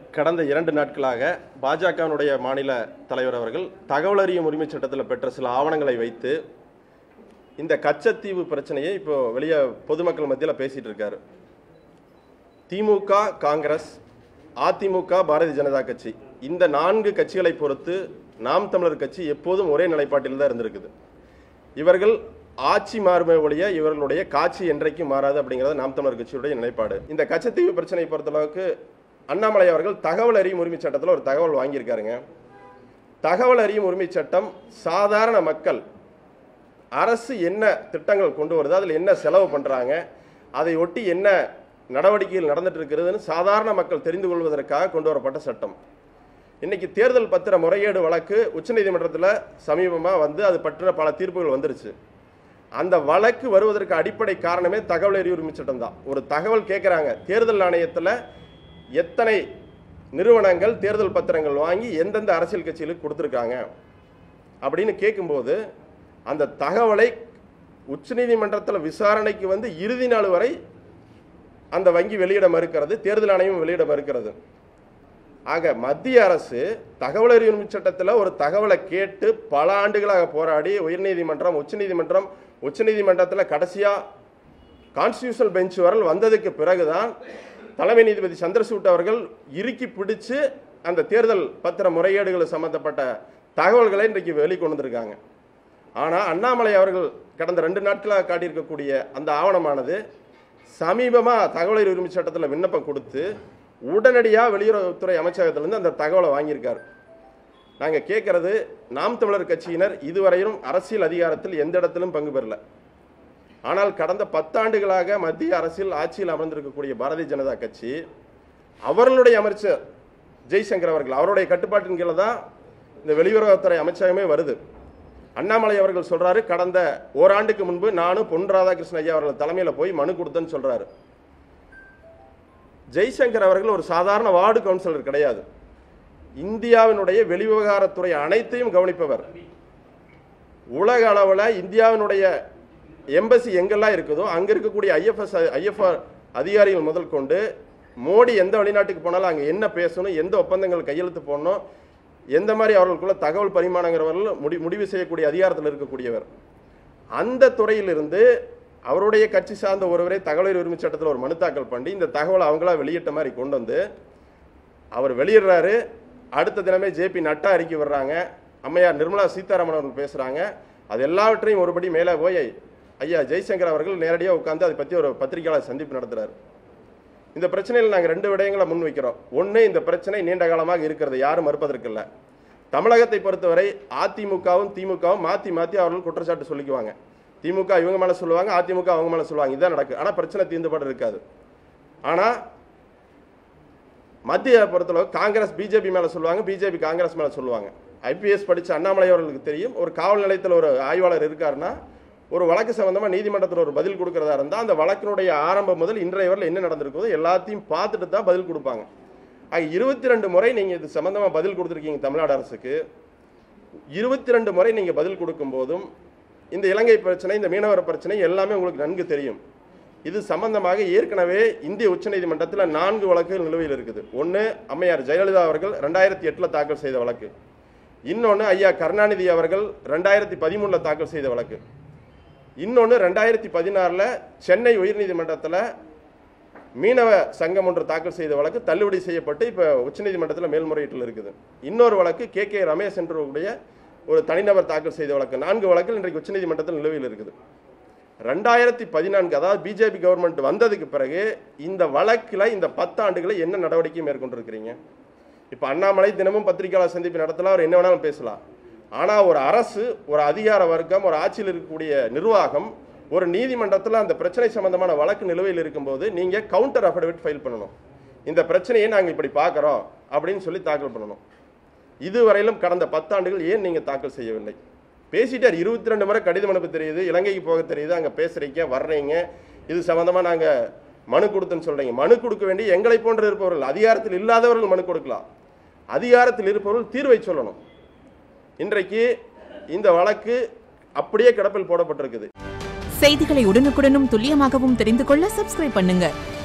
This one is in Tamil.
கடந்த இரண்டு நாட்களாக பாஜகவினுடைய மாநில தலைவர் அவர்கள் தகவல் அறியும் உரிமை சட்டத்தில் பெற்ற சில ஆவணங்களை வைத்து இந்த கச்சத்தீவு பிரச்சனையை இப்போ வெளியே பொதுமக்கள் மத்தியில் பேசிட்டு இருக்காரு திமுக காங்கிரஸ் அதிமுக பாரதிய ஜனதா கட்சி இந்த நான்கு கட்சிகளை பொறுத்து நாம் தமிழர் கட்சி எப்போதும் ஒரே நிலைப்பாட்டில் தான் இருந்திருக்குது இவர்கள் ஆட்சி மாறுமே ஒழிய இவர்களுடைய காட்சி என்றைக்கும் மாறாது அப்படிங்கிறது நாம் தமிழர் கட்சியுடைய நிலைப்பாடு இந்த கச்சத்தீவு பிரச்சனை பொறுத்தளவுக்கு அண்ணாமலை அவர்கள் தகவல் அறியும் உரிமை சட்டத்தில் ஒரு தகவல் வாங்கியிருக்காருங்க தகவல் அறியும் உரிமை சட்டம் சாதாரண மக்கள் அரசு என்ன திட்டங்கள் கொண்டு வருது அதில் என்ன செலவு பண்ணுறாங்க அதை ஒட்டி என்ன நடவடிக்கைகள் நடந்துட்டு இருக்கிறதுன்னு சாதாரண மக்கள் தெரிந்து கொள்வதற்காக கொண்டு வரப்பட்ட சட்டம் இன்னைக்கு தேர்தல் பத்திர முறைகேடு வழக்கு உச்சநீதிமன்றத்தில் சமீபமாக வந்து அது பற்றின பல தீர்ப்புகள் வந்துருச்சு அந்த வழக்கு வருவதற்கு அடிப்படை காரணமே தகவல் அறிவு உரிமை சட்டம் தான் ஒரு தகவல் கேட்குறாங்க தேர்தல் ஆணையத்தில் எத்தனை நிறுவனங்கள் தேர்தல் பத்திரங்கள் வாங்கி எந்தெந்த அரசியல் கட்சிகளுக்கு கொடுத்துருக்காங்க அப்படின்னு கேட்கும்போது அந்த தகவலை உச்சநீதிமன்றத்தில் விசாரணைக்கு வந்து இறுதி நாள் வரை அந்த வங்கி வெளியிட மறுக்கிறது தேர்தல் ஆணையம் வெளியிட மறுக்கிறது ஆக மத்திய அரசு தகவல் அறிவு உரிமை சட்டத்தில் ஒரு தகவலை கேட்டு பல ஆண்டுகளாக போராடி உயர்நீதிமன்றம் உச்சநீதிமன்றம் உச்சநீதிமன்றத்தில் கடைசியாக கான்ஸ்டியூஷனல் பெஞ்ச் வரல் வந்ததுக்கு பிறகுதான் தலைமை நீதிபதி சந்திரசூட் அவர்கள் இறுக்கி பிடிச்சு அந்த தேர்தல் பத்திர முறைகேடுகள் சம்பந்தப்பட்ட தகவல்களை இன்றைக்கு வெளிக்கொண்டு வந்திருக்காங்க ஆனால் அண்ணாமலை அவர்கள் கடந்த ரெண்டு நாட்களாக காட்டியிருக்கக்கூடிய அந்த ஆவணமானது சமீபமாக தகவல் அறிவு உரிமை சட்டத்தில் விண்ணப்பம் கொடுத்து உடனடியாக வெளியுறவுத்துறை அமைச்சகத்திலிருந்து அந்த தகவலை வாங்கியிருக்காரு நாங்கள் கேட்கறது நாம் தமிழர் கட்சியினர் இதுவரையிலும் அரசியல் அதிகாரத்தில் எந்த இடத்திலும் பங்கு பெறல ஆனால் கடந்த பத்தாண்டுகளாக மத்திய அரசில் ஆட்சியில் அமர்ந்திருக்கக்கூடிய பாரதிய ஜனதா கட்சி அவர்களுடைய அமைச்சர் ஜெய்சங்கர் அவர்கள் அவருடைய கட்டுப்பாட்டின் கீழே தான் இந்த வெளியுறவுத்துறை அமைச்சகமே வருது அண்ணாமலை அவர்கள் சொல்றாரு கடந்த ஓராண்டுக்கு முன்பு நானும் பொன் ராதாகிருஷ்ணன் ஐயா அவர்கள் தலைமையில் போய் மனு கொடுத்தேன்னு சொல்றாரு ஜெய்சங்கர் அவர்கள் ஒரு சாதாரண வார்டு கவுன்சிலர் கிடையாது இந்தியாவினுடைய வெளிவிவகாரத்துறை அனைத்தையும் கவனிப்பவர் உலக அளவில் இந்தியாவினுடைய எம்பசி எங்கெல்லாம் இருக்குதோ அங்கே இருக்கக்கூடிய ஐஎஃப்எஸ் ஐஎஃப்ஆர் அதிகாரிகள் முதல் கொண்டு மோடி எந்த வெளிநாட்டுக்கு போனாலும் அங்கே என்ன பேசணும் எந்த ஒப்பந்தங்கள் கையெழுத்து போடணும் எந்த மாதிரி அவர்களுக்குள்ள தகவல் பரிமாணங்கிறவர்கள் முடி முடிவு செய்யக்கூடிய அதிகாரத்தில் இருக்கக்கூடியவர் அந்த துறையிலிருந்து அவருடைய கட்சி சார்ந்த ஒருவரே தகவல் உரிமை சட்டத்தில் ஒரு மனு தாக்கல் பண்ணி இந்த தகவலை அவங்களா வெளியிட்ட மாதிரி கொண்டு வந்து அவர் வெளியிடுறாரு அடுத்த தினமே ஜேபி நட்டா அறிக்கை வர்றாங்க அம்மையார் நிர்மலா சீதாராமன் அவர்கள் பேசுகிறாங்க அது எல்லாவற்றையும் ஒருபடி மேலே போய் ஐயா ஜெய்சங்கர் அவர்கள் நேரடியாக உட்காந்து அதை பற்றி ஒரு பத்திரிகையாளர் சந்திப்பு நடத்துகிறார் இந்த பிரச்சனையில் நாங்கள் ரெண்டு விடயங்களை முன்வைக்கிறோம் ஒன்று இந்த பிரச்சனை நீண்ட காலமாக இருக்கிறது யாரும் மறுப்பதற்கில்லை தமிழகத்தை பொறுத்தவரை அதிமுகவும் திமுகவும் மாற்றி மாற்றி அவர்கள் குற்றச்சாட்டு சொல்லிக்குவாங்க திமுக இவங்க மேலே சொல்லுவாங்க அதிமுக அவங்க மேலே சொல்லுவாங்க இதுதான் நடக்கும் ஆனால் பிரச்சனை தீர்ந்துபாடு இருக்காது ஆனால் மத்திய பொறுத்தளவு காங்கிரஸ் பிஜேபி மேலே சொல்லுவாங்க பிஜேபி காங்கிரஸ் மேலே சொல்லுவாங்க ஐபிஎஸ் படித்த அண்ணாமலை அவர்களுக்கு தெரியும் ஒரு காவல் நிலையத்தில் ஒரு ஆய்வாளர் இருக்காருன்னா ஒரு வழக்கு சம்பந்தமாக நீதிமன்றத்தில் ஒரு பதில் கொடுக்கறதா இருந்தால் அந்த வழக்கினுடைய ஆரம்பம் முதல் இன்றைய வரையில் என்ன நடந்திருக்குதோ எல்லாத்தையும் பார்த்துட்டு தான் பதில் கொடுப்பாங்க ஆக இருபத்தி ரெண்டு முறை நீங்கள் இது சம்பந்தமாக பதில் கொடுத்துருக்கீங்க தமிழ்நாடு அரசுக்கு இருபத்தி ரெண்டு முறை நீங்கள் பதில் கொடுக்கும் போதும் இந்த இலங்கை பிரச்சனை இந்த மீனவர் பிரச்சனை எல்லாமே உங்களுக்கு நன்கு தெரியும் இது சம்பந்தமாக ஏற்கனவே இந்திய உச்சநீதிமன்றத்தில் நான்கு வழக்குகள் நிலுவையில் இருக்குது ஒன்று அம்மையார் ஜெயலலிதா அவர்கள் ரெண்டாயிரத்தி எட்டில் தாக்கல் செய்த வழக்கு இன்னொன்று ஐயா கருணாநிதி அவர்கள் ரெண்டாயிரத்தி பதிமூணில் தாக்கல் செய்த வழக்கு இன்னொன்று ரெண்டாயிரத்தி பதினாறில் சென்னை உயர்நீதிமன்றத்தில் மீனவ சங்கம் ஒன்று தாக்கல் செய்த வழக்கு தள்ளுபடி செய்யப்பட்டு இப்போ உச்சநீதிமன்றத்தில் மேல்முறையீட்டில் இருக்குது இன்னொரு வழக்கு கே கே ரமேஷ் என்றவருடைய ஒரு தனிநபர் தாக்கல் செய்த வழக்கு நான்கு வழக்குகள் இன்றைக்கு உச்சநீதிமன்றத்தில் நிலுவையில் இருக்குது ரெண்டாயிரத்தி பதினான்கு அதாவது பிஜேபி கவர்மெண்ட் வந்ததுக்கு பிறகு இந்த வழக்கில் இந்த பத்தாண்டுகளை என்ன நடவடிக்கை மேற்கொண்டிருக்கிறீங்க இப்போ அண்ணாமலை தினமும் பத்திரிகையாளர் சந்திப்பு நடத்தலாம் அவர் என்ன வேணாலும் பேசலாம் ஆனால் ஒரு அரசு ஒரு அதிகார வர்க்கம் ஒரு ஆட்சியில் இருக்கக்கூடிய நிர்வாகம் ஒரு நீதிமன்றத்தில் அந்த பிரச்சனை சம்பந்தமான வழக்கு நிலுவையில் இருக்கும்போது நீங்கள் கவுண்டர் அஃபிடவிட் ஃபைல் பண்ணணும் இந்த பிரச்சனையை நாங்கள் இப்படி பார்க்குறோம் அப்படின்னு சொல்லி தாக்கல் பண்ணணும் இதுவரையிலும் கடந்த பத்தாண்டுகள் ஏன் நீங்கள் தாக்கல் செய்யவில்லை பேசிட்டார் இருபத்தி ரெண்டு முறை கடிதம் அனுப்ப தெரியுது இலங்கைக்கு போக தெரியுது அங்கே பேசுறீங்க வர்றீங்க இது சம்மந்தமாக நாங்கள் மனு கொடுத்தேன்னு சொல்கிறீங்க மனு கொடுக்க வேண்டிய எங்களை போன்ற இருப்பவர்கள் அதிகாரத்தில் இல்லாதவர்கள் மனு கொடுக்கலாம் அதிகாரத்தில் இருப்பவர்கள் தீர்வை சொல்லணும் இன்றைக்கு இந்த வழக்கு அப்படியே கிடப்பில் போடப்பட்டிருக்குது செய்திகளை உடனுக்குடனும் துல்லியமாகவும் தெரிந்து கொள்ள சப்ஸ்கிரைப் பண்ணுங்க